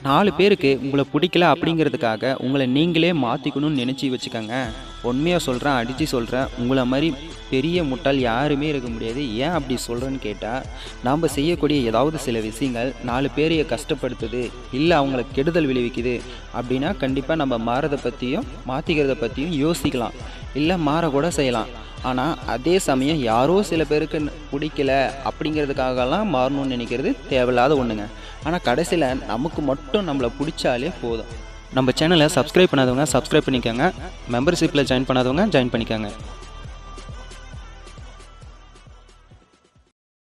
நாலு பேருக்கு உங்களை பிடிக்கல அப்படிங்கிறதுக்காக உங்களை நீங்களே மாற்றிக்கணும்னு நினச்சி வச்சுக்கோங்க உண்மையாக சொல்கிறேன் அடித்து சொல்கிறேன் உங்களை மாதிரி பெரிய முட்டாள் யாருமே இருக்க முடியாது ஏன் அப்படி சொல்கிறேன்னு கேட்டால் நாம் செய்யக்கூடிய ஏதாவது சில விஷயங்கள் நாலு பேரைய கஷ்டப்படுத்துது இல்லை அவங்கள கெடுதல் விளைவிக்குது அப்படின்னா கண்டிப்பாக நம்ம மாறதை பற்றியும் மாற்றிக்கிறத பற்றியும் யோசிக்கலாம் இல்லை மாறக்கூட செய்யலாம் ஆனால் அதே சமயம் யாரோ சில பேருக்கு ந- பிடிக்கல அப்படிங்கிறதுக்காகலாம் மாறணும்னு நினைக்கிறது தேவையில்லாத ஒன்றுங்க ஆனால் கடைசியில் நமக்கு மட்டும் நம்மளை பிடிச்சாலே போதும் நம்ம சேனலை சப்ஸ்கிரைப் பண்ணாதவங்க சப்ஸ்கிரைப் பண்ணிக்கோங்க மெம்பர்ஷிப்பில் ஜாயின் பண்ணாதவங்க ஜாயின் பண்ணிக்கோங்க